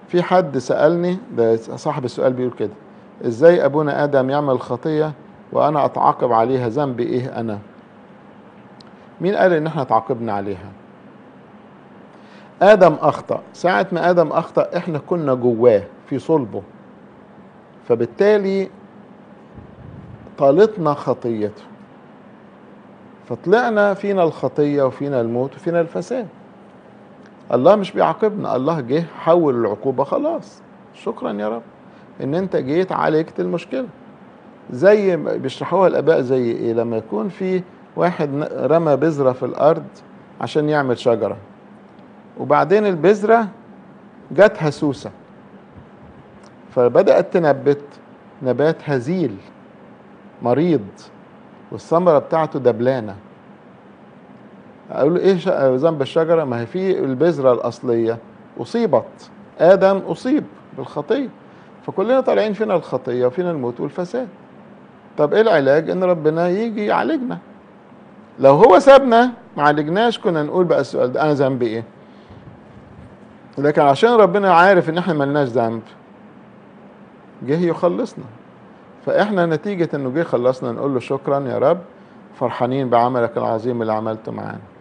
في حد سألني ده صاحب السؤال بيقول كده ازاي ابونا ادم يعمل خطية وانا اتعاقب عليها ذنب ايه انا مين قال ان احنا تعاقبنا عليها ادم اخطأ ساعة ما ادم اخطأ احنا كنا جواه في صلبه فبالتالي طالتنا خطيته فطلعنا فينا الخطية وفينا الموت وفينا الفساد الله مش بيعاقبنا الله جه حول العقوبة خلاص شكرا يا رب ان انت جيت عالجت المشكلة زي ما بيشرحوها الاباء زي ايه لما يكون في واحد رمى بذرة في الارض عشان يعمل شجرة وبعدين البذرة جاتها سوسة فبدأت تنبت نبات هزيل مريض والثمرة بتاعته دبلانة أقول إيه ذنب الشجرة ما هي في البذرة الأصلية أصيبت آدم أصيب بالخطية فكلنا طالعين فينا الخطية وفينا الموت والفساد طب إيه العلاج إن ربنا يجي يعالجنا لو هو سابنا ما عالجناش كنا نقول بقى السؤال ده أنا ذنبي إيه لكن عشان ربنا عارف إن إحنا ملناش ذنب جه يخلصنا فاحنا نتيجة انه جه خلصنا نقول له شكرا يا رب فرحانين بعملك العظيم اللي عملته معانا